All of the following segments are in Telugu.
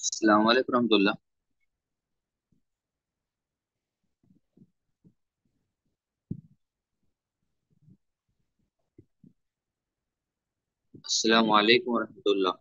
السلام عليكم ورحمة الله السلام عليكم ورحمة الله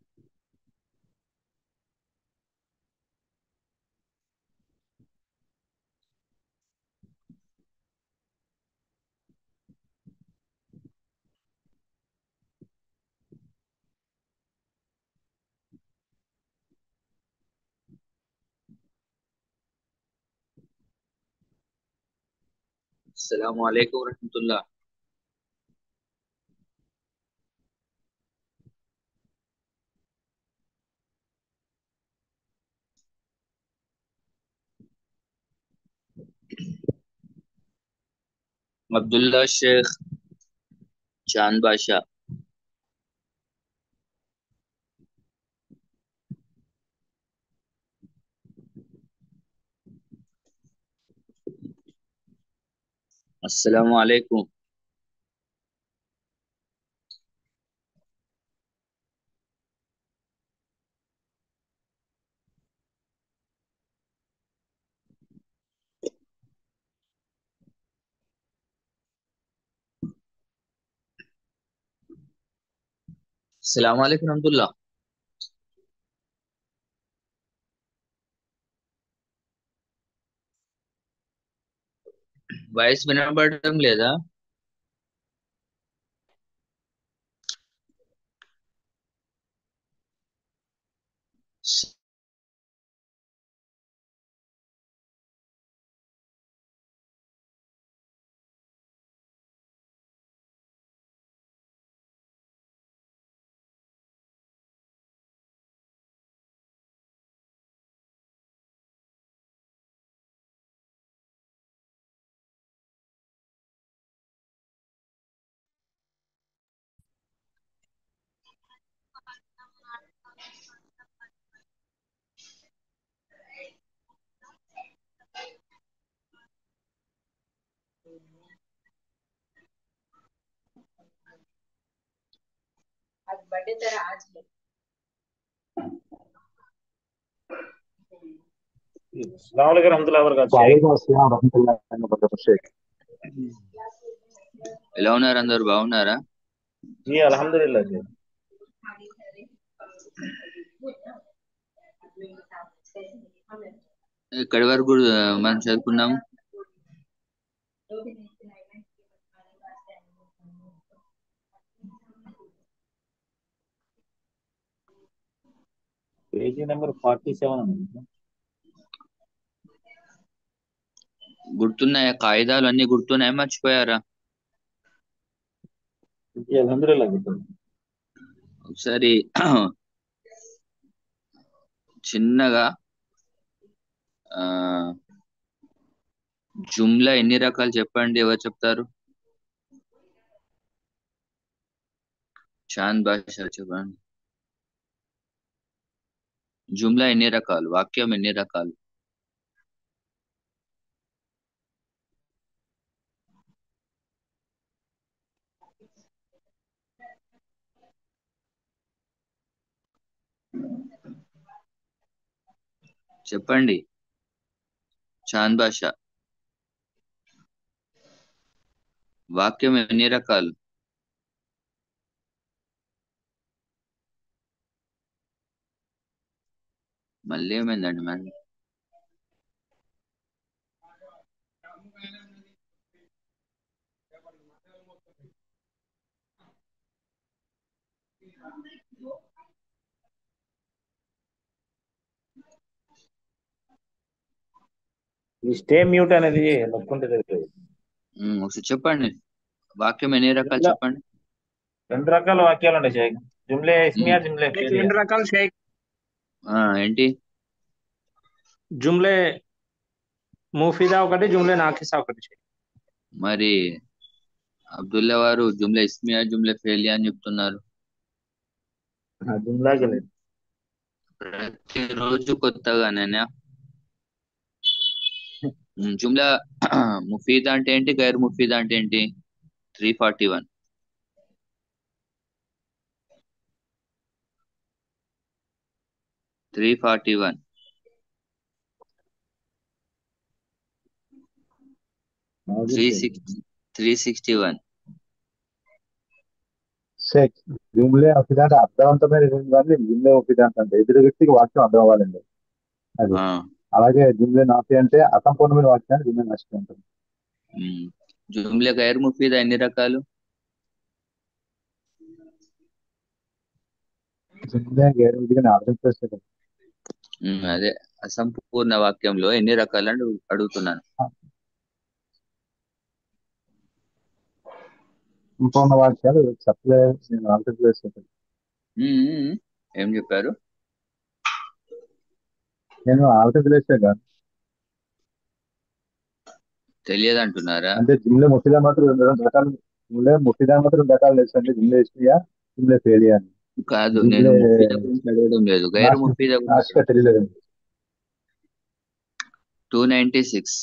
السلام عليكم ورحمة الله अब्दुल्ला शेख चांद बादशाह अस्सलाम वालेकुम अस्सलाम वालेकुम रहमतुल्लाह వాయిస్ వినబడటం లేదా आज बर्थडे तेरा आज है अस्सलाम वालेकुम रहमतुल्लाहि व बरकातहू वालेकुम अस्सलाम रहमतुल्लाहि व बरकातहू शेख ఎలా ఉన్నారు అందరు బాగున్నారా जी अल्हम्दुलिल्लाह जी ఎక్కడి వరకు ఆ, మనం చదువుకున్నాం పేజీ నెంబర్ ఫార్టీ సెవెన్ ఉంది గుర్తున్నాయా కాగితాలు అన్ని గుర్తున్నాయా మర్చిపోయారా जी अल्हम्दुलिल्लाह गुड ఒకసారి చిన్నగా ఆ జుమ్లా ఎన్ని రకాలు చెప్పండి ఎవరు చెప్తారు చాంద్ భాష చెప్పండి జుమ్లా ఎన్ని రకాలు వాక్యం ఎన్ని రకాలు చెప్పండి చాంద్ భాష వాక్యం ఎన్ని రకాలు మళ్ళీ ఏమైందండి మళ్ళీ ఈ స్టే మ్యూట్ అనేది నొక్కుంటే తెలుస్తుంది ఉమ్, ఒకసారి చెప్పండి వాక్యం ఎన్ని రకాలు ఇలా చెప్పండి రెండు రకాల వాక్యాలు ఉన్నాయి షేక్ జుమ్లే ఇస్మియా జుమ్లే మీకు ఫేలియా రెండు రకాలు షేక్ ఆ, ఏంటి జుమ్లే ముఫిదా ఒకటి జుమ్లే నాకిసా ఒకటి షేక్ మరి అబ్దుల్లా వారు జుమ్లా ఇస్మియా జుమ్లా ఫేలియా అని చెప్తున్నారు జుమ్లాగే లేదు ప్రతిరోజు కొత్తగానేనా ఉమ్, జుమ్లా ముఫీద్ అంటే ఏంటి గైర్ ముఫీద్ అంటే ఏంటి three forty one three forty one three six three sixty one షేక్ జుమ్లే ఒఫిదా అంటే అర్థవంతమైన కానీ జుమ్లే ఒఫిదా అంటే ఎదురు వ్యక్తికి వాక్యం అర్థం అవ్వాలండి అది అలాగే జుమ్లే నాఫీ అంటే అసంపూర్ణమైన వాక్యాన్ని జుమ్లే నష్టం ఉంటుంది జుమ్లే గైర్ ముఫీదా ఎన్ని రకాలు జుమ్లే గైర్ ముఫీదా అర్థం చేస్తుంది ఉమ్, అదే అసంపూర్ణ వాక్యంలో ఎన్ని రకాలని అడుగు- అడుగుతున్నాను సంపూర్ణ వాక్యాలు చెప్పలేదు నేను అర్థం చేస్తుంది ఉమ్, ఉమ్, ఏం చెప్పారు నేను ఆల్రెడీ తెలిసే కాదు తెలియదు అంటున్నారా అంటే జిమ్లే ముఫిదా మాత్రం రెండు రెండు రకాలు జిమ్లే ముఫిదా మాత్రం రెండు రకాలు తెలుసు అంటే జిమ్లే ఇస్మియా జిమ్లే ఫేలియా అని కాదు జిమ్లే నేను ముఫీదా గురించి అడగడం లేదు గైర్ నాశ- ముఫీదా నాశగా తెలియలేదు two ninety six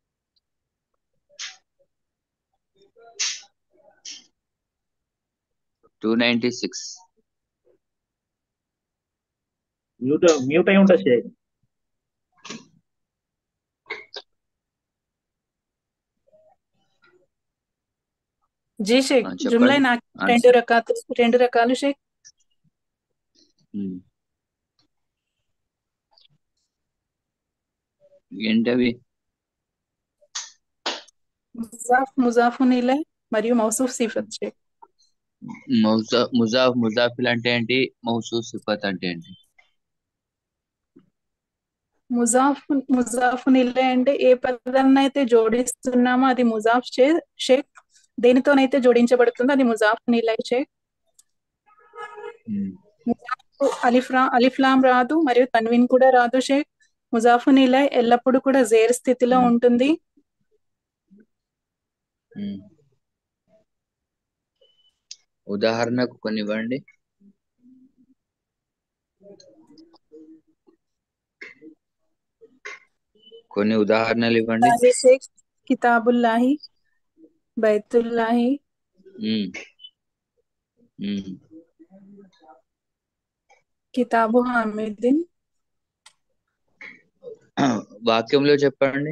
two ninety six mute mute అయి ఉంటుంది షేక్ జీ షేక్ ఆ, జుమ్లా చెప్పండి నాకు ఆ, రెండు రకాలు రెండు రకాలు షేక్ ఉమ్. ఏంటవి ముజాఫ్ ముజాఫున్ ఇలై మరియు మౌసూఫ్ సిఫత్ షేక్ మౌజా ముజాఫ్ ముజాఫిల్ అంటే ఏంటి మౌసూ సిఫత్ అంటే ఏంటి ముజాఫ్ ముజాఫున్ ఇలై అంటే ఏ పదాన్ని అయితే జోడిస్తున్నామో అది ముజాఫ్ చే షేక్ దేనితోనైతే జోడించబడుతుందో అది ముజాఫున్ ఇలై షేక్ ఉమ్. ముజాఫ్ అలిఫ్రా అలిఫ్లాం రాదు మరియు తన్వీన్ కూడా రాదు షేక్ ముజాఫున్ ఇలై ఎల్లప్పుడూ కూడా జేర్ స్థితిలో ఉమ్. ఉంటుంది ఉమ్. ఉదాహరణకు కొన్ని ఇవ్వండి కొన్ని ఉదాహరణలు ఇవ్వండి అది షేక్ కితాబుల్లాహి బైతుల్లాహి ఉమ్. ఉమ్. కితాబు హామిదిన్ వాక్యంలో చెప్పండి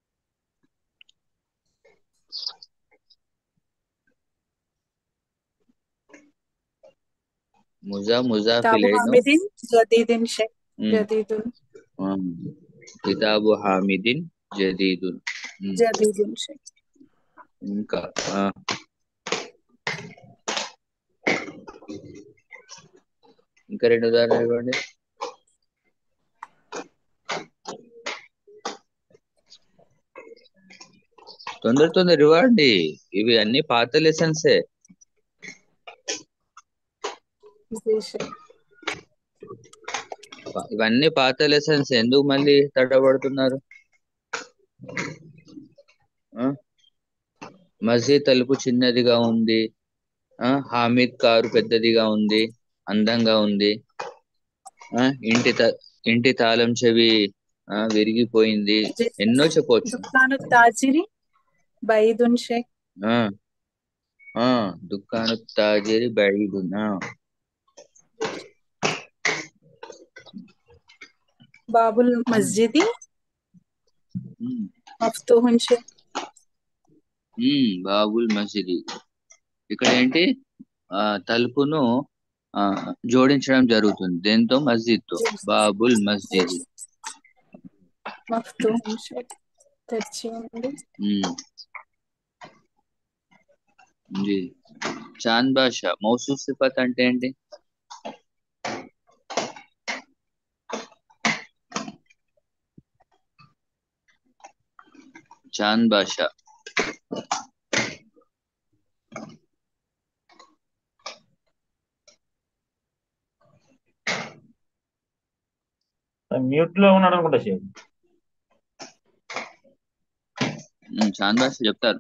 ముజా కితాబు ముజాఫిలేను హామిదిన్ జదీదిన్ షేక్ ఉమ్. జదీదున్ ఉమ్. కితాబు హామిదిన్ జదీదున్ ఉమ్. జదీదున్ షేక్ ఇంకా ఆ. ఇంకా రెండు ఉదాహరణలు ఇవ్వండి తొందర తొందర ఇవ్వండి ఇవి అన్ని పాత లెసన్సే జీ షేక్ ఇవన్నీ పాత లెసన్స్ ఎందుకు మళ్ళీ తడబడుతున్నారు ఆ? మసీద్ తలుపు చిన్నదిగా ఉంది ఆ హామీద్ కారు పెద్దదిగా ఉంది అందంగా ఉంది ఆ ఇంటి త- ఇంటి తాళం చెవి ఆ విరిగిపోయింది జీ ఎన్నో చెప్పవచ్చు దుకాను తాజిరి బైదున్ షేక్ ఆ ఆ దుకాను తాజిరి బైదున్ ఆ బాబుల్ మస్జిది ఉమ్, మఫ్తూహున్ షేక్ ఉమ్, బాబుల్ మసీది ఇక్కడ ఏంటి ఆ తలుపును ఆ జోడించడం జరుగుతుంది దేంతో మస్జిద్ తో జీ బాబుల్ జీ మస్జిద్ మఫ్తూహున్ షేక్ తెరిచి ఉంది ఉమ్, జీ చాంద్ బాషా మౌసూ సిఫత్ అంటే ఏంటి చాంద్ బాషా మ్యూట్ లో ఉన్నాడు అనుకుంటా షేక్ ఉమ్, చాంద్ బాషా చెప్తారు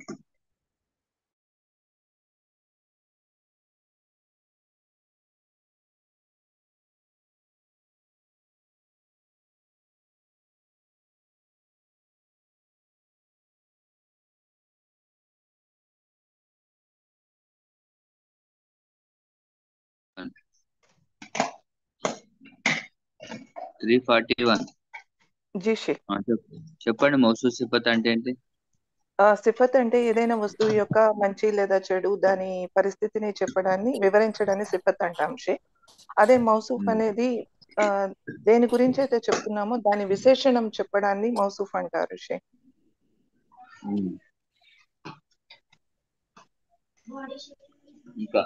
త్రీ ఫార్టీ వన్ జీ షేక్ చెప్పండి మౌసూ సిఫత్ అంటే ఏంటి ఆ సిఫత్ అంటే ఏదైనా వస్తువు యొక్క మంచి లేదా చెడు దాని పరిస్థితిని చెప్పడాన్ని వివరించడాన్ని సిఫత్ అంటాం షే అదే మౌసూఫ్ అనేది ఆ దేని గురించి అయితే చెప్తున్నామో దాని విశేషణం చెప్పడాన్ని మౌసూఫ్ అంటారు షే ఉమ్. ఇంకా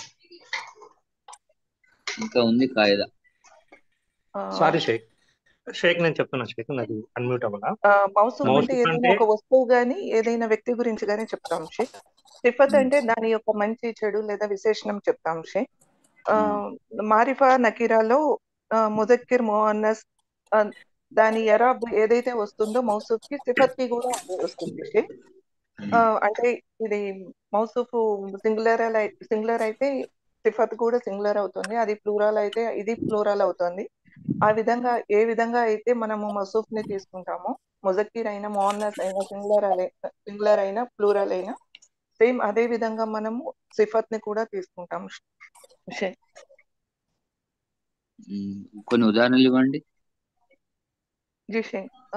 ఇంకా ఉంది కాయిదా ఆ, సారీ షేక్ షేక్ నేను చెప్తున్నా షేక్ నాది అన్మ్యూట్ అవ్వాలా ఆ, మౌసూఫ్ అంటే మౌసూఫ్ ఏదైనా అంటే ఒక వస్తువు గాని ఏదైనా వ్యక్తి గురించి గాని చెప్తాం షే సిఫత్ అంటే దాని యొక్క మంచి చెడు లేదా విశేషణం చెప్తాం షే ఆ, మారిఫా నకీరాలో ఆ, ముజక్కిర్ మోహన్నస్ ఆ, దాని ఎరాబ్ ఏదైతే వస్తుందో మౌసూఫ్ కి సిఫత్ కి కూడా అదే వస్తుంది షే ఆ, అంటే ఇది మౌసూఫ్ సింగులర్ సింగులర్ అయితే సిఫత్ కూడా సింగులర్ అవుతుంది అది ప్లూరల్ అయితే ఇది ప్లూరల్ అవుతుంది ఆ విధంగా ఏ విధంగా అయితే మనము మసూఫ్ ని తీసుకుంటామో మొజక్కీర్ అయినా మోహన్నస్ అయినా సింగులర్ సింగులర్ అయినా ప్లూరల్ అయినా సేమ్ అదే విధంగా మనము సిఫత్ ని కూడా తీసుకుంటాం షే ఉమ్. కొన్ని ఉదాహరణలు ఇవ్వండి జీ షే ఆ,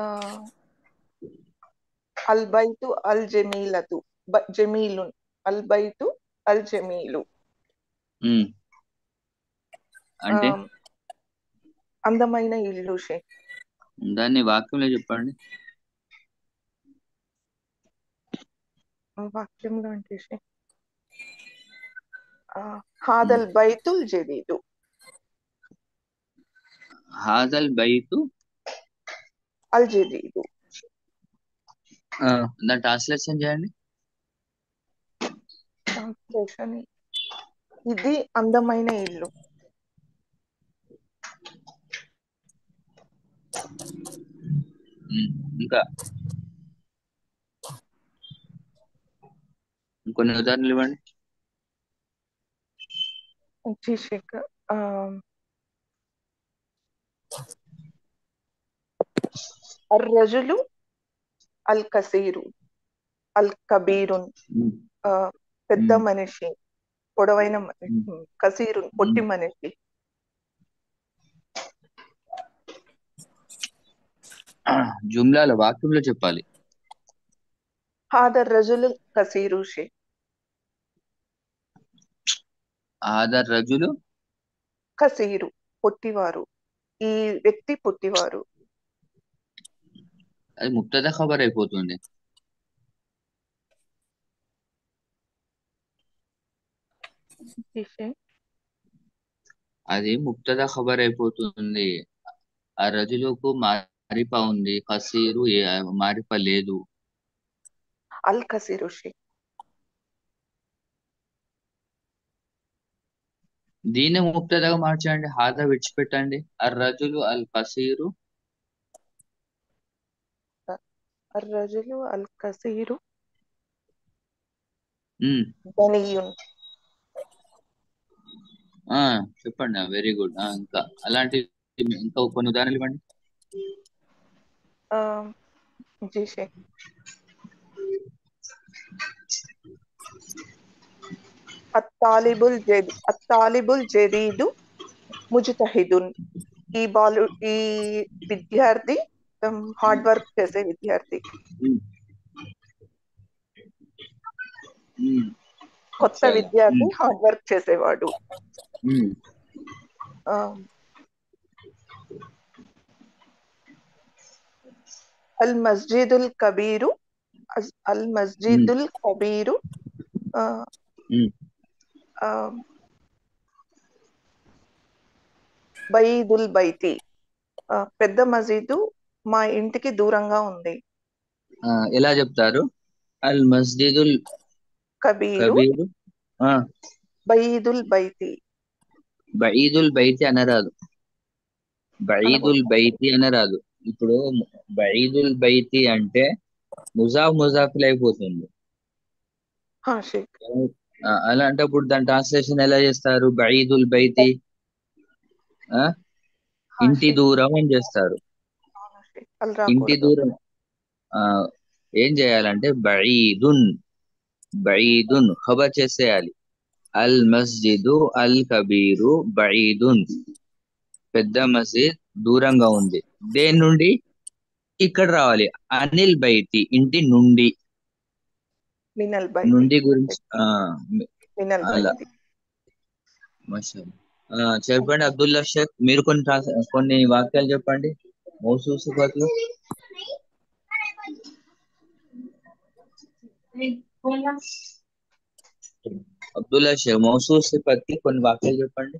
అల్ బైతు అల్ జమీలతు బ- జమీలున్ అల్ బైతు అల్ జమీలు ఉమ్. ఆ, అంటే అందమైన ఇల్లు షే దాన్ని వాక్యంలో చెప్పండి వాక్యంలో అంటే షే ఆ, హాదల్ బైతుల్ జదీదు హాజల్ బైతు అల్ జదీదు ఆ, దాని ట్రాన్స్లేషన్ చేయండి ట్రాన్స్లేషన్ ఇది అందమైన ఇల్లు ఉమ్. ఇంకా కొన్ని ఉదాహరణలు ఇవ్వండి జీ షేక్ ఆ, الرجل الكثير الكبير ఉమ్. ఆ, పెద్ద ఉమ్. మనిషి పొడవైన మనిషి కసీరు పొట్టి మనిషి జుమ్లాలో వాక్యంలో చెప్పాలి హాదర్ రజులు కసీరు షే ఆదర్ రజులు కసీరు పొట్టివారు ఈ వ్యక్తి పొట్టివారు అది ముక్తద ఖబర్ అయిపోతుంది జీ షే అది ముక్తద ఖబర్ అయిపోతుంది ఆ రజులకు మారిప ఉంది కసీరు ఏ- మారిప లేదు అల్ కసీరు షే దీన్ని ముక్తదగా మార్చండి హాదా విడిచిపెట్టండి ఆ రజులు అల్ కసీరు الرجل الكثير ఉమ్, غني ఆ చెప్పండి వెరీ గుడ్ ఇంకా అలాంటి ఇంకా కొన్ని ఉదాహరణలు ఇవ్వండి ఆ, జీ షే అత్తాలిబుల్ జదీ అత్తాలిబుల్ జదీదు ముజ్తహిదున్ ఈ బాలు ఈ విద్యార్థి హార్డ్ వర్క్ చేసే విద్యార్థి ఉమ్. ఉమ్, కొత్త సరే. విద్యార్థి ఉమ్, హార్డ్ వర్క్ చేసేవాడు ఉమ్, ఆ, అల్ మస్జిదుల్ కబీరు అజ్- అల్ మస్జిదుల్ కబీరు ఆ, ఉమ్. ఆ, బయీదుల్ బైతి ఆ, పెద్ద మసీదు మా ఇంటికి దూరంగా ఉంది ఆ, ఎలా చెప్తారు అల్ మస్జిదుల్ కబీరు కబీరు ఆ, బయీదుల్ బైతి బయీదుల్ బైతి అనరాదు బయీదుల్ బైతి అనరాదు ఇప్పుడు బయీదుల్ బైతి అంటే ముజాఫ్ ముజాఫిల్ అయిపోతుంది హా షేక్ ఆ, అలాంటప్పుడు దాని ట్రాన్స్లేషన్ ఎలా చేస్తారు బయీదుల్ బైతి ఆ హా ఇంటి షేక్ దూరం అని చేస్తారు అవును షేక్ అల్ ఇంటి రాకూడదు దూరం ఆ ఏం చేయాలంటే బయీదున్ బయీదున్ ఖబర్ చేసేయాలి అల్ మస్జిదు అల్ కబీరు బయీదున్ పెద్ద మస్జిద్ దూరంగా ఉంది దేని నుండి ఇక్కడ రావాలి అనిల్ బయటి ఇంటి నుండి మినల్ బై నుండి గురించి ఆ మినల్ అలా బై మాషాల్లా. ఆ, చెప్పండి అబ్దుల్లా షేక్ మీరు కొన్ని ట్రాన్స్- కొన్ని వాక్యాలు చెప్పండి మౌసూ సిఫాతులు అబ్దుల్లా షేక్ మౌసూ సిఫాత్కి కొన్ని వాక్యాలు చెప్పండి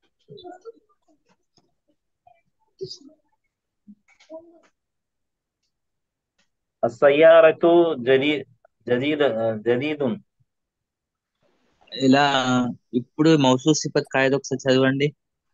السيارة جديد جديد جديد ఇలా ఇప్పుడు మౌసూ సిఫత్ కాయద ఒకసారి చదవండి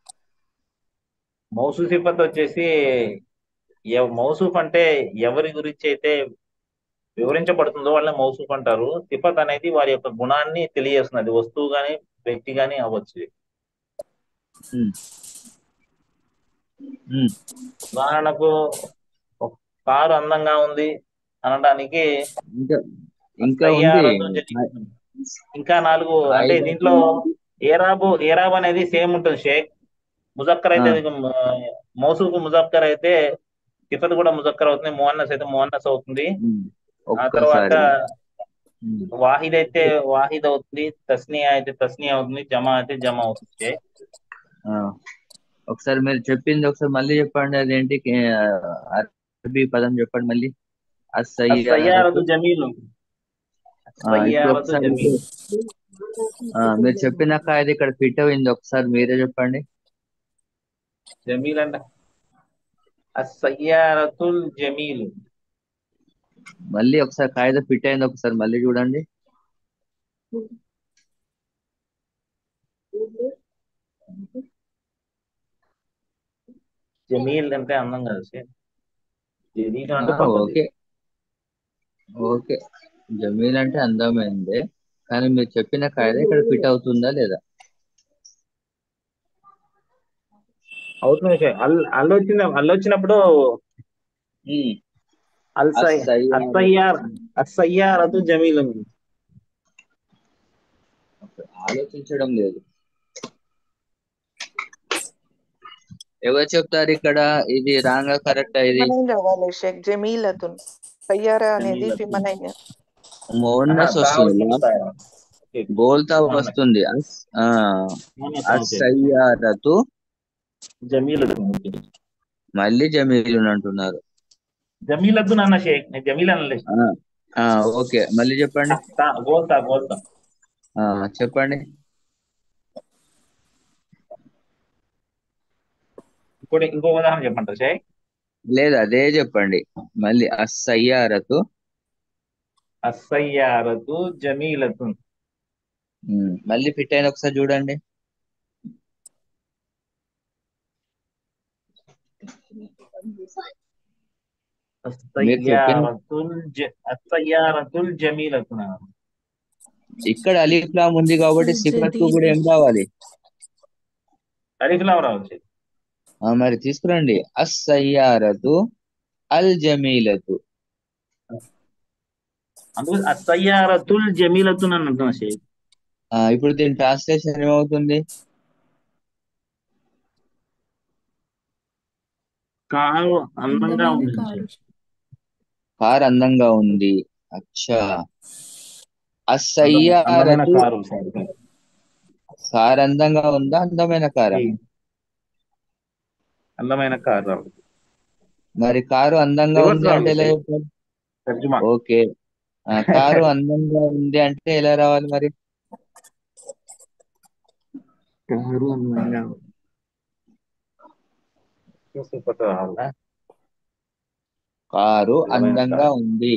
మౌసు సిఫత్ వచ్చేసి ఎవ- మౌసూఫ్ అంటే ఎవరి గురించి అయితే వివరించబడుతుందో వాళ్ళని మౌసూఫ్ అంటారు సిఫత్ అనేది వారి యొక్క గుణాన్ని తెలియజేస్తుంది అది వస్తువు గాని వ్యక్తి గాని అవ్వచ్చు ఉమ్. ఉమ్. ఉదాహరణకు ఒక కారు అందంగా ఉంది అనడానికి ఇంకా ఇంకా ఉంది సయ్యారతు జదీద్. ఇంకా నాలుగు అంటే కాయిదా దీంట్లో ఏరాబు ఏరాబ్ అనేది సేమ్ ఉంటుంది షేక్ ముజక్కర్ అయితే ఆ. మౌసూఫ్ ముజక్కర్ అయితే సిఫత్ కూడా ముజక్కర్ అవుతుంది మోహన్నస్ అయితే మోహన్నస్ అవుతుంది ఉమ్. ఆ తర్వాత ఒక్కసారి ఉమ్. వాహిద్ అయితే వాహిద్ అవుతుంది తస్నియా అయితే తస్నియా అవుతుంది జమా అయితే జమా అవుతుంది షేక్ ఆ. ఒకసారి మీరు చెప్పింది ఒకసారి మళ్ళీ చెప్పండి అదేంటి కే- అరబీ పదం చెప్పండి మళ్ళీ అస్సయ్యారతు అస్సయ్యారతు జమీలు ఆ, ఇప్పుడు అస్సయ్యారతు ఒకసారి జమీలు ఆ, మీరు చెప్పిన కాయద ఇక్కడ ఫిట్ అయింది ఒకసారి మీరే చెప్పండి జమీల్ అంట అస్సయ్యారతుల్ జమీలు మళ్ళీ ఒకసారి కాయద ఫిట్ అయింది ఒకసారి మళ్ళీ చూడండి జమీల్ అంటే అందం కదా షేక్ జదీద్ ఆ, అంటే కొత్తది ఓకే ఓకే జమీల్ అంటే అందమైందే కానీ మీరు చెప్పిన కాయద ఇక్కడ ఫిట్ అవుతుందా లేదా అవుతుంది షేక్ అల్ అల్లు వచ్చిన అల్లు వచ్చినప్పుడు ఉమ్. అల్సై అస్సయ్యారతు అస్సయ్యార్ అస్సయ్యారతు జమీలు ఆలోచించడం లేదు ఎవరు చెప్తారు ఇక్కడ ఇది రాంగా కరెక్ట్ ఇది ఫిమనైన్ రావాలి షేక్ జమీలతున్ సయ్యారా అనేది జమీలతున్ ఫిమనైన్ ఆహా, మోన్నస్ తా వస్తుంది వచ్చింది తా. ఓకే. బోల్తా మోహన్నస్ వస్తుంది అస్ ఆ మోహన్నస్ ఓకే అస్సయ్యారతు జమీలతున్ ఓకే మళ్ళీ జమీలున్ అంటున్నారు జమీలతున్ అన్న షేక్ నేను జమీల్ అనలే ఆ, ఆ, ఓకే మళ్ళీ చెప్పండి తా గోల్తా గోల్తా ఆ, చెప్పండి ఇంకోటి ఇంకో ఉదాహరణ చెప్పంటారు షేక్ లేదు అదే చెప్పండి మళ్ళీ అస్సయ్యారతు అస్సయ్యారతు జమీలతున్ ఉమ్, మళ్ళీ ఫిట్ అయిన ఒకసారి చూడండి మీరు చెప్పిన అస్సయ్యారతుల్ జ- అస్సయ్యారతుల్ జమీలతున్ ఇక్కడ అలీఫ్లాం ఉంది కాబట్టి సిఫత్ కు కూడా ఏం రావాలి అలిఫ్లాం రావాలి షేక్ ఆ, మరి తీసుకురండి అస్సయ్యారతు అల్ జమీలతు అందుకు అస్సయ్యారతుల్ జమీలతున్ అని అంటున్నా షేక్ ఆ, ఇప్పుడు దీని ట్రాన్స్లేషన్ ఏమవుతుంది కారు అందంగా అందమైన ఉంది కారు షేక్ కార్ అందంగా ఉంది అచ్చా అందం- అందమైన అస్సయ్యారతు కారు షేక్ కార్ అందంగా ఉందా అందమైన కారా ఈ అందమైన కారు రావాలి మరి కారు అందంగా రివర్స్ ఉంది అంటే రావాలి ఎలా షేక్ చెప్పాలి తర్జుమా ఓకే ఆ, కారు అందంగా ఉంది అంటే ఎలా రావాలి మరి కారు అందంగా ఉంది. సిఫత్ రావాలా కారు అందమైన అందంగా కారు ఉంది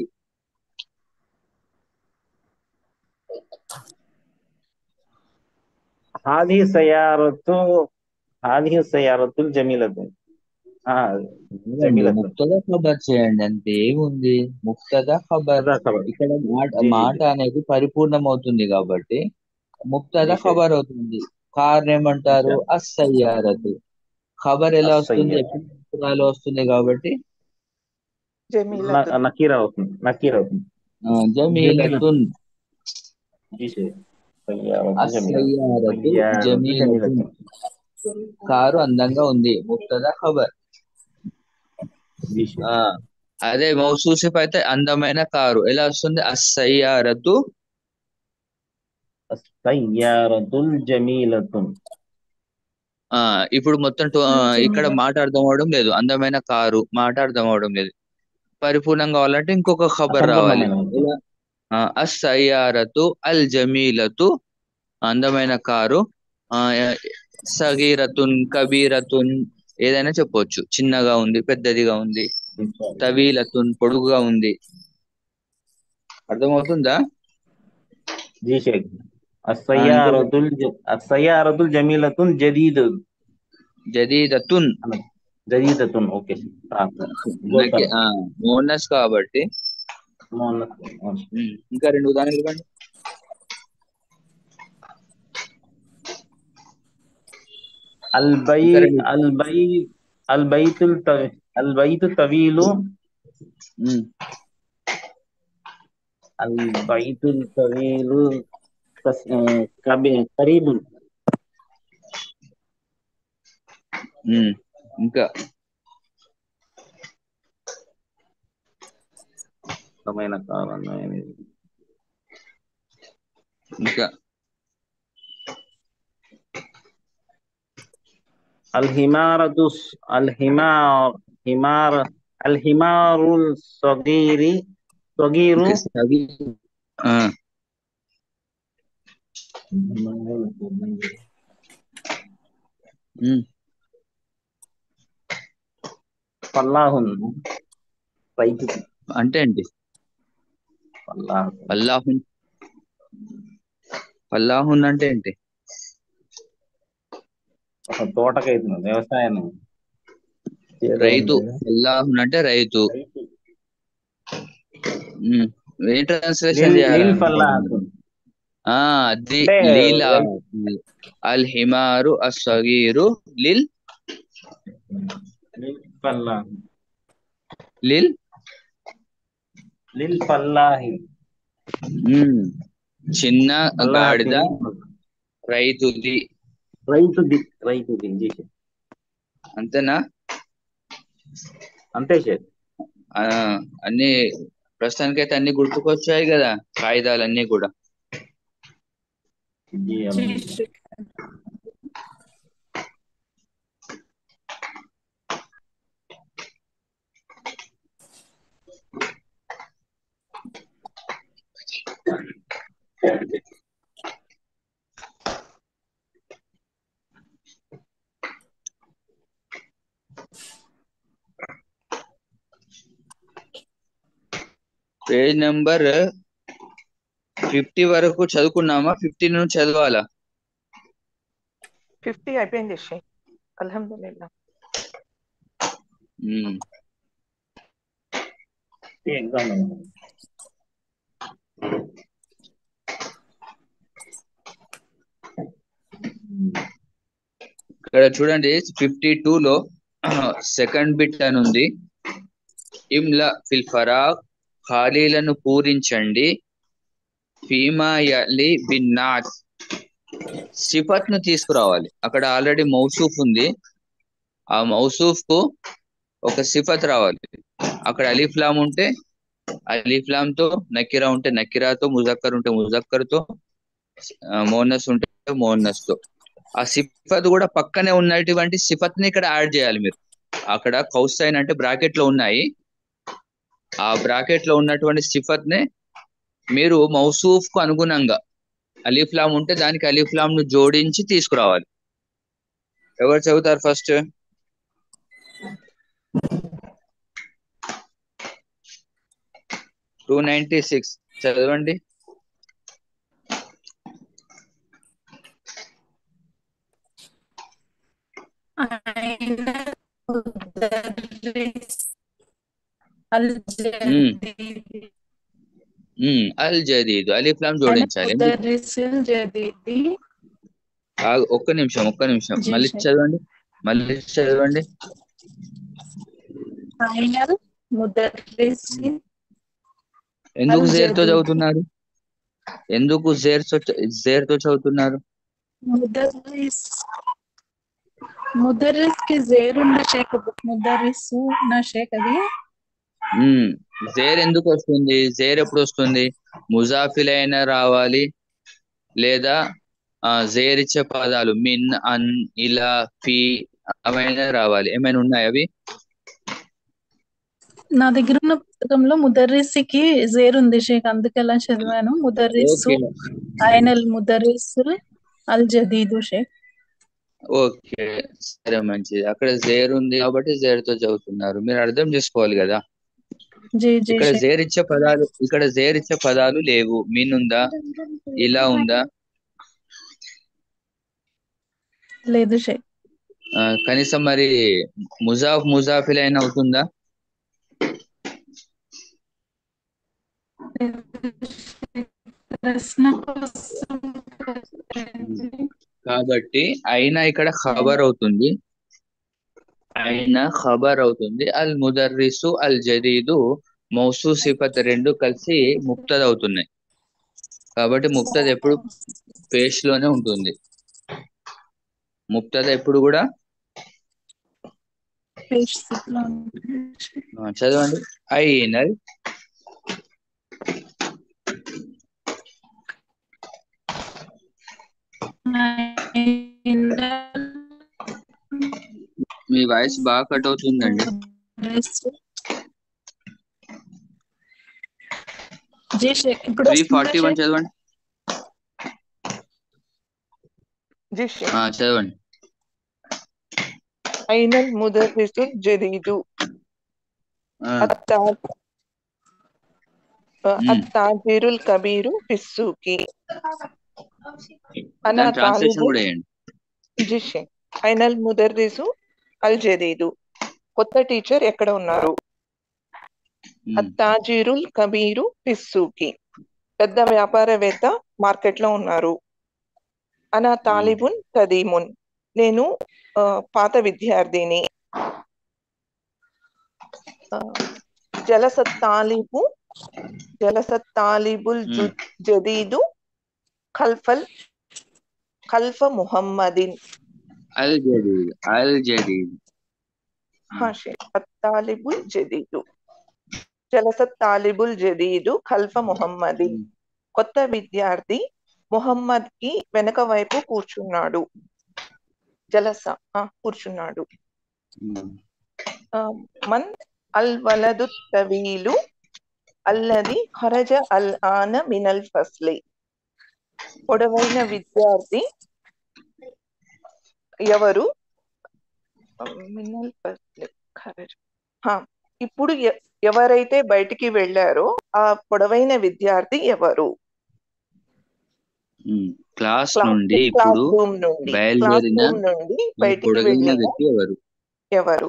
హాది సయారతు హాది సయారతుల్ జమీలతున్ ఆ, లేదండి జమీలతున్ ముక్తదా ఖబర్ చేయండి అంతే ఏముంది ముక్తదా ఖబర్ అదా ఖబర్ ఇక్కడ మాట జీ జీ మాట జీ అనేది పరిపూర్ణమవుతుంది కాబట్టి ముక్తదా జీ షేక్ ఖబర్ అవుతుంది కార్ ఏమంటారు అచ్చా అస్సయ్యారతు ఖబర్ ఎలా వస్తుంది అస్సయ్యార ఎప్పుడు వస్తుంది కాబట్టి జమీలతున్ నకీర్ అవుతుంది నకీర్ అవుతుంది ఆ, జమీలతున్ జమీలతున్ జీ షేక్ సయ్యారతు జమీలతున్ అస్సయ్యారతు సయ్యారతు జమీలతున్ జమీలతున్ కారు అందంగా ఉంది ముక్తదా ఖబర్ జీ షేక్ ఆ అదే మౌసూసిఫ్ అయితే అందమైన కారు ఎలా వస్తుంది అస్సయ్యారతు సయ్యారతుల్ జమీలతున్ ఆ ఇప్పుడు మొత్తం టు- ఆ, ఇక్కడ మాట అర్థం అవడం లేదు అందమైన కారు మాట అర్థం అవడం లేదు పరిపూర్ణంగా కావాలంటే ఇంకొక ఖబర్ రావాలి అసంపూర్ణమైన ఎలా ఆ, అస్సయ్యారతు అల్ జమీలతు అందమైన కారు ఆ సగీరతున్ కబీరతున్ ఏదైనా చెప్పొచ్చు చిన్నగా ఉంది పెద్దదిగా ఉంది తవీలతున్ పొడుగుగా ఉంది అర్థమవుతుందా జీ షేక్ అస్సయ్యారతుల్ జ- అస్సయ్యారతుల్ జమీలతున్ జదీద్ జదీదతున్ జదీదతున్ ఓకే నాకు ఆ, మోనస్ కాబట్టి ఉమ్, ఇంకా రెండు ఉదాహరణలు ఇవ్వండి అల్ బై ఇంకా రెండు అల్ బై అల్ బైతుల్ తవి అల్ బైతు తవీలు ఉమ్, అల్ బైతుల్ తవీలు కస్- ఆ, కబీ కరీబున్ ఉమ్, ఇంకా అందమైన కాలం అందమైనది. ఇంకా అల్ హిమారతు అల్ హిమార్ హిమార్ అల్ హిమారుల్ సగీరి సగీరు ఇంకా సగి ఆ, ఉమ్, పల్లాహున్ రైతు అంటే ఏంటి పల్లాహ్ అల్లాహున్ అల్లాహున్ అంటే ఏంటి ఒక తోటకైతుంది వ్యవసాయం రైతు అల్లాహున్ అంటే రైతు రైతు ఉమ్, ఏ ట్రాన్స్లేషన్ నీల్ చేయాలి నీల్ పల్లాహ్ ఆ అది అంటే లీలా అల్ హిమారు అస్సగీరు లిల్ నీల్ పల్లాహ్ లిల్ లిల్ పల్లాహి ఉమ్, చిన్న పల్లాహ్ గాడిద తిని రైతుది రైతుది రైతుది జీ షేక్. అంతేనా అంతే షేక్ ఆ అన్ని ప్రస్తుతానికైతే అన్ని గుర్తుకొచ్చాయి కదా కాగితాలన్నీ కూడా జీ जी అల్లా. शेख పేజ్ నెంబర్ ఫిఫ్టీ వరకు చదువుకున్నామా ఫిఫ్టీ నుంచి చదవాలా ఫిఫ్టీ అయిపోయింది షేక్ అల్హమ్దుల్లా ఉమ్, ఈ ఎగ్జామ్ ఉంది. ఇక్కడ చూడండి ఫిఫ్టీ టూ లో సెకండ్ బిట్ అని ఉంది ఇమ్లా ఫిల్ ఫరాగ్ ఖాళీలను పూరించండి ఫీమా యలి బిన్నాస్ సిఫత్ ను తీసుకురావాలి అక్కడ ఆల్రెడీ మౌసూఫ్ ఉంది ఆ మౌసూఫ్ కు ఒక సిఫత్ రావాలి అక్కడ అలీఫ్లాం ఉంటే అలీఫ్లాం తో నకిరా ఉంటే నకిరాతో ముజక్కర్ ఉంటే ముజక్కర్ తో మోనస్ ఉంటే మోనస్ తో ఆ సిఫత్ కూడా పక్కనే ఉన్నటువంటి సిఫత్ ని ఇక్కడ యాడ్ చేయాలి మీరు అక్కడ కౌసైన్ అంటే బ్రాకెట్ లో ఉన్నాయి ఆ బ్రాకెట్ లో ఉన్నటువంటి సిఫత్ ని మీరు మౌసూఫ్ కు అనుగుణంగా అలీఫ్లాం ఉంటే దానికి అలీఫ్లాం ను జోడించి తీసుకురావాలి ఎవరు చదువుతారు ఫస్ట్ టూ నైన్టీ సిక్స్ చదవండి أين المدرس الجديد ఉమ్, అల్ జదీద్ అలీఫ్లాం أنا జోడించాలి ఎందుకు? المدرس الجديد ఆగు, ఒక్క నిమిషం ఒక్క నిమిషం జీ మళ్ళీ సార్. చదవండి మళ్ళీ చదవండి أين المدرس ఎందుకు అల్ జేర్ తో జదీద్. చదువుతున్నారు ఎందుకు జేర్ తో జేర్ తో చదువుతున్నారు مدرس ముదర్రిస్ కి జేరున్న షేక్ ముదర్రిసు నా షేక్ అది ఉమ్, జేర్ ఎందుకు వస్తుంది జేర్ ఎప్పుడు వస్తుంది ముజాఫిల్ అయినా రావాలి లేదా ఆ జేర్ ఇచ్చే పదాలు మిన్ అన్ ఇలా ఫీ అవైనా రావాలి ఏమైనా ఉన్నాయా అవి నా దగ్గర ఉన్న పుస్తకంలో ముదర్రిస్కి జేర్ ఉంది షేక్ అందుకే అలా చదివాను ముదర్రిసు ఓకే ఐనల్ ముదర్రిసు అల్ జదీదు షేక్ ఓకే సరే మంచిది అక్కడ జేర్ ఉంది కాబట్టి జేర్ తో చదువుతున్నారు మీరు అర్థం చేసుకోవాలి కదా జీ జీ ఇక్కడ షేక్ జేర్ ఇచ్చే పదాలు ఇక్కడ జేర్ ఇచ్చే పదాలు లేవు మీన్ ఉందా ఇలా ఉందా లేదు షేక్ ఆ, కనీసం మరి ముజాఫ్ ముజాఫిల్ అయినా అవుతుందా ప్రశ్న కోసం కాబట్టి అయినా ఇక్కడ ఖబర్ అవుతుంది అయినా ఖబర్ అవుతుంది అల్ ముదర్రిసు అల్ జదీదు మౌసు సిఫత్ రెండు కలిసి ముక్తద్ అవుతున్నాయి కాబట్టి ముక్తద్ ఎప్పుడు పేష్ లోనే ఉంటుంది ముక్తద ఎప్పుడు కూడా పేజ్ సిక్స్ లో ఉంది. ఆ, చదవండి అయినల్ మీ వాయిస్ బాగా కట్ అవుతుందండి జీ షేక్ ఇప్పుడు త్రీ వస్తుందా ఫార్టీ వన్ షేక్? చదవండి జీ షేక్ ఆ, చదవండి ఐనల్ ముదర్రిసు జదీదు ఆ, అత్తా- మ్మ్. అత్తాజిరుల్ కబీరు ఫిస్సూకి అనా దాని ట్రాన్స్లేషన్ తాలిబు కూడా వేయండి జిషే ఐనల్ ముదర్రిసు అల్ జదీదు కొత్త టీచర్ ఎక్కడ ఉన్నారు మ్మ్. అత్తాజిరుల్ కబీరు ఫిస్సూకి పెద్ద వ్యాపారవేత్త మార్కెట్ లో ఉన్నారు అనా తాలిబున్ కదీమున్ నేను ఆ, పాత విద్యార్థిని ఆ, జలసత్ తాలిబు జలసత్ తాలిబుల్ జు- మ్మ్. జదీదు ఖల్ఫల్ ఖల్ఫ ముహమ్మదిన్ అల్ జదీద్ అల్ జదీద్ హాషే అత్తాలిబుల్ జదీదు జలసత్ తాలిబుల్ జదీదు ఖల్ఫ ముహమ్మదిన్ మ్మ్. కొత్త విద్యార్థి ముహమ్మద్ కి వెనక వైపు కూర్చున్నాడు జలస ఆ, కూర్చున్నాడు మ్మ్. ఆ, మన్ అల్ వలదు తవీలు అల్లది ఖరజ అల్ ఆన మినల్ ఫస్లి పొడవైన విద్యార్థి ఎవరు మినల్ ఫస్లి ఖరజ హా, ఇప్పుడు ఎ- ఎవరైతే బయటికి వెళ్ళారో ఆ పొడవైన విద్యార్థి ఎవరు మ్మ్. క్లాస్ క్లాస్ నుండి క్లాస్ ఇప్పుడు రూమ్ నుండి క్లాస్ బయలుదేరిన రూమ్ నుండి ఆ బయటికి పొడుగైన వెళ్ళిన వ్యక్తి ఎవరు ఎవరు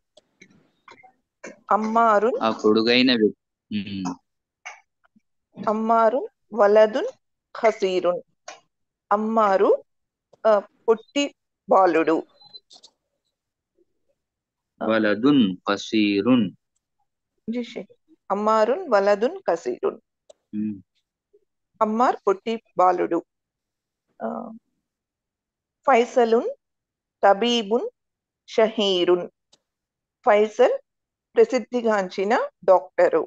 అమ్మారు ఆ పొడుగైన వ్యక్తి మ్మ్. అమ్మారు వలదున్ ఖసీరున్ అమ్మారు ఆ, పొట్టి బాలుడు వలదున్ కసీరున్ జిషే అమ్మారున్ వలదున్ కసీరున్ మ్మ్. అమ్మార్ పొట్టి బాలుడు ఆ, ఫైసలున్ తబీబున్ షహీరున్ ఫైసల్ ప్రసిద్ధిగాంచిన డాక్టరు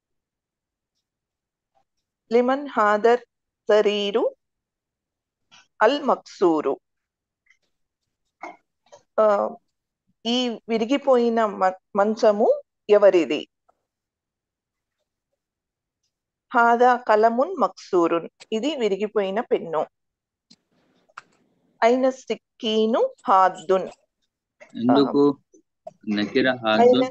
లిమన్ హాదర్ సరీరు అల్ మక్సూరు ఆ, ఈ విరిగిపోయిన మ- మంచము ఎవరిది హాదా కలమున్ మక్సూరున్ ఇది విరిగిపోయిన పెన్ను అయిన సిక్కీను హాద్దున్ ఎందుకు నకిర హాద్దు అయిన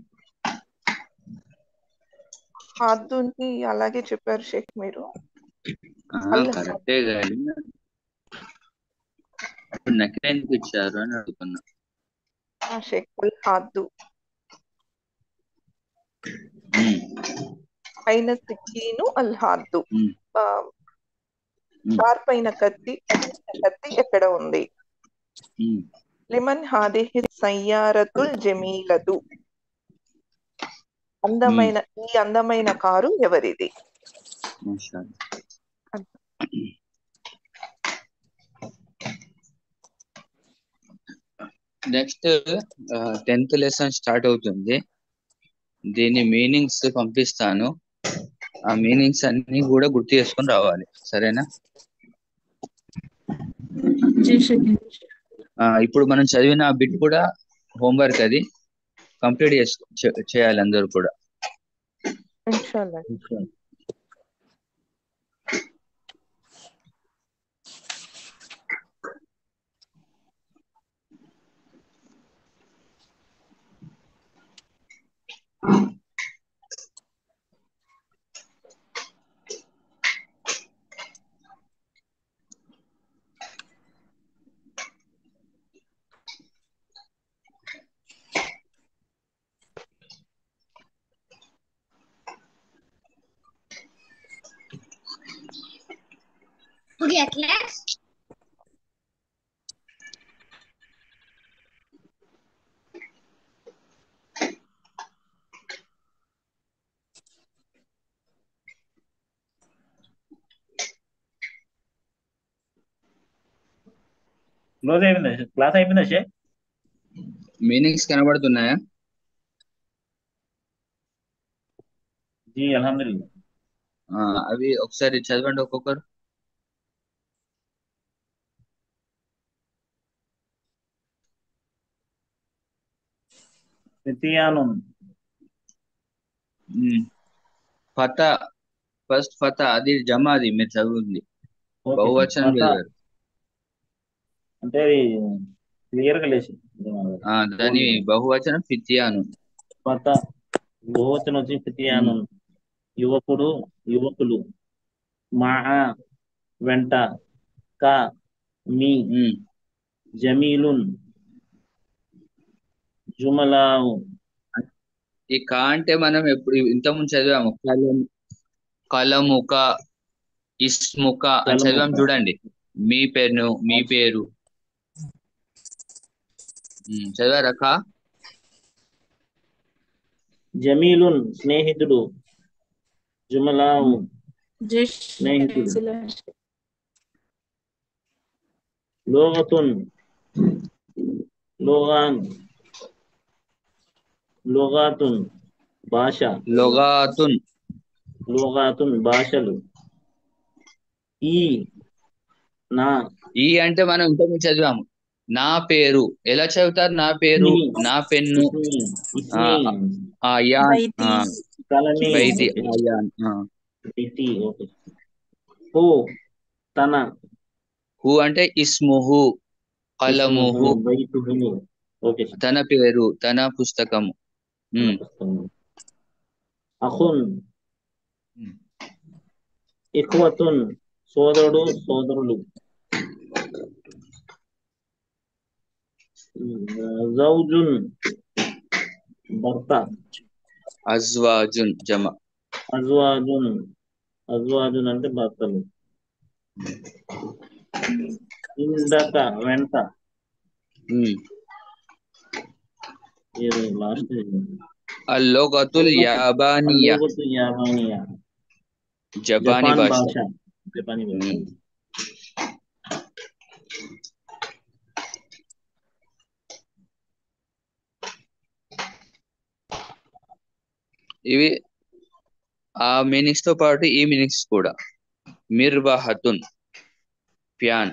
హాద్దుని అలాగే చెప్పారు షేక్ మీరు అల్ కరెక్టే కానీ ఇప్పుడు నకిర ఎందుకు ఇచ్చారు అని అడుగుతున్నా ఆ షేక్ అల్ హాద్దు మ్మ్. అయిన సిక్కీను అల్ హాద్దు మ్మ్. ఆ, మ్మ్. షార్పైన కత్తి కత్తి ఎక్కడ ఉంది మ్మ్. లిమన్ హాదిహి సయ్యారతుల్ జమీలతు అందమైన ఈ అందమైన కారు ఎవరిది మాషా నెక్స్ట్ టెన్త్ లెసన్ స్టార్ట్ అవుతుంది దీని మీనింగ్స్ పంపిస్తాను ఆ మీనింగ్స్ అన్ని కూడా గుర్తు చేసుకొని రావాలి సరేనా ఆ, ఇప్పుడు మనం చదివిన ఆ బిట్ కూడా హోంవర్క్ అది కంప్లీట్ చేసు చే- చేయాలి అందరూ కూడా ఇన్షాల్లా Would you at last? Close అయిపోయిందా క్లాస్ అయిపోయిందా షే మీనింగ్స్ కనబడుతున్నాయా జీ అల్హమ్దుల్లా ఆ, అవి ఒకసారి చదవండి ఒక్కొక్కరు ఫితియానున్ ఉమ్. ఫత ఫస్ట్ ఫత అది జమా అది మీరు చదువుంది ఓకే సార్. బహువచనం ఫత చదివారు అంటే అది క్లియర్ గా లేచి ఆ, దాని బహువచనం ఫిత్యాను ఫత బహువచనం వచ్చి ఫితియానున్ యువకుడు యువకులు మా వెంట క మీ ఉమ్. జమీలున్ జుమలావు ఈ కా అంటే మనం ఎప్పుడు ఇంతకుముందు చదివాము కలం కలముక ఇస్ముక అని చదివాము కలముక. చూడండి మీ పేరు మీ పేరు ఉమ్, చదివారా కా జమీలున్ స్నేహితుడు జుమలావు స్నేహితుడు లోగతున్ లోగాన్ లోగాతున్ భాష లొగాతున్ లోగాతున్ భాషలు ఈ నా ఈ అంటే మనం ఇంతకుముందు చదివాము నా పేరు ఎలా చదువుతారు నా పేరు ఇస్మి. నా పెన్ను ఇస్మి ఆ, ఇస్మి ఆయాన్ బైతి. ఆ, కలని బైతి ఓకే. ఆయాన్ ఆ. ఇతి ఓకే హో తన హు అంటే ఇస్ముహు కలముహు బైతుహు ఓకే సార్. తన పేరు తన పుస్తకము ఉమ్, అఖున్ ఉమ్. ఇఖ్వతున్ సోదరుడు సోదరులు జౌజున్ భర్త అజ్వాజున్ జమ అజ్వాజున్ అజ్వాజున్ అంటే భర్తలు ఇందక వెంట ఉమ్. ఏదో లాస్ట్ అల్లోగతుల్ యాబానియా అల్లోగతు యాబానియా జపానీ జపాన్ భాష భాష జపానీ భాష ఉమ్. ఇవి ఆ మీనింగ్స్ తో పాటు ఈ మీనింగ్స్ కూడా మిర్వాహతున్ ప్యాన్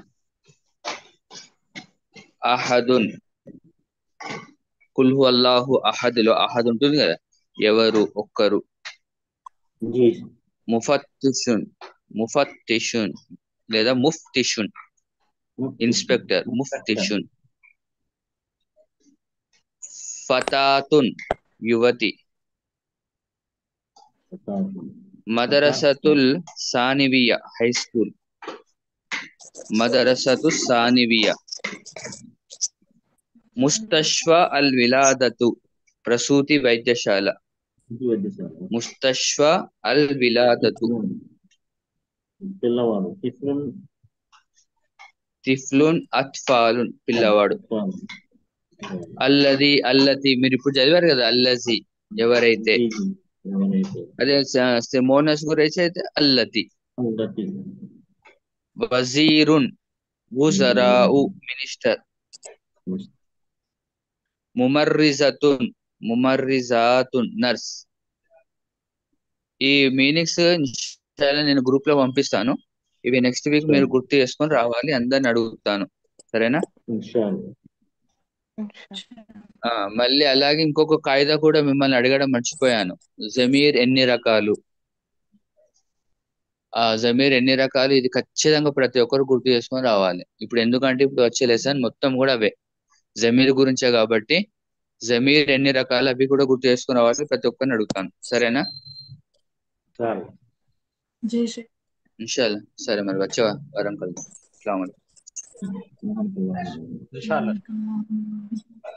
అహదున్ కుల్హు అల్లాహు అహదులో అహద్ ఉంటుంది కదా ఎవరు ఒక్కరు జీ ముఫత్తిషున్ ముఫత్తిషున్ లేదా ముఫ్తిషున్ ఇన్స్పెక్టర్ ముఫ్తిషున్ ఫతాతున్ యువతి మదరసతుల్ సానివియ హై స్కూల్ మదరసతు సానివియ ముస్తష్వ అల్ విలాదతు ప్రసూతి వైద్యశాల ముస్తష్వ అల్ విలాదతు పిల్లవాడు టిఫిన్ తిఫ్లున్ అత్ఫాలున్ పిల్లవాడు అల్లది అల్లతి మీరు ఇప్పుడు చదివారు కదా అల్లజి ఎవరైతే ఎవరైతే అదే సెమోనస్ గురించి అయితే అల్లతి సంగతి వజీరున్ వుజరావు మినిస్టర్ ముమర్రిజతున్ ముమర్రిజాతున్ నర్స్ ఈ మీనింగ్స్ నేను గ్రూప్ లో పంపిస్తాను ఇవి నెక్స్ట్ వీక్ మీరు గుర్తు చేసుకొని రావాలి అందరిని అడుగుతాను సరేనా ఆ, మళ్ళీ అలాగే ఇంకొక కాయిదా కూడా మిమ్మల్ని అడగడం మర్చిపోయాను జమీర్ ఎన్ని రకాలు ఆ జమీర్ ఎన్ని రకాలు ఇది ఖచ్చితంగా ప్రతి ఒక్కరు గుర్తు చేసుకొని రావాలి ఇప్పుడు ఎందుకంటే ఇప్పుడు వచ్చే లెసన్ మొత్తం కూడా అవే జమీర్ గురించే కాబట్టి జమీర్ ఎన్ని రకాలు అవి కూడా గుర్తు చేసుకుని రావాలి ప్రతి ఒక్కరిని అడుగుతాను సరేనా సరే జై శ్రీ ఇన్షాల్లా సరే మరి వచ్చే వారం కలుద్దాం అస్సలాము అలైకుం ఇన్షాల్లా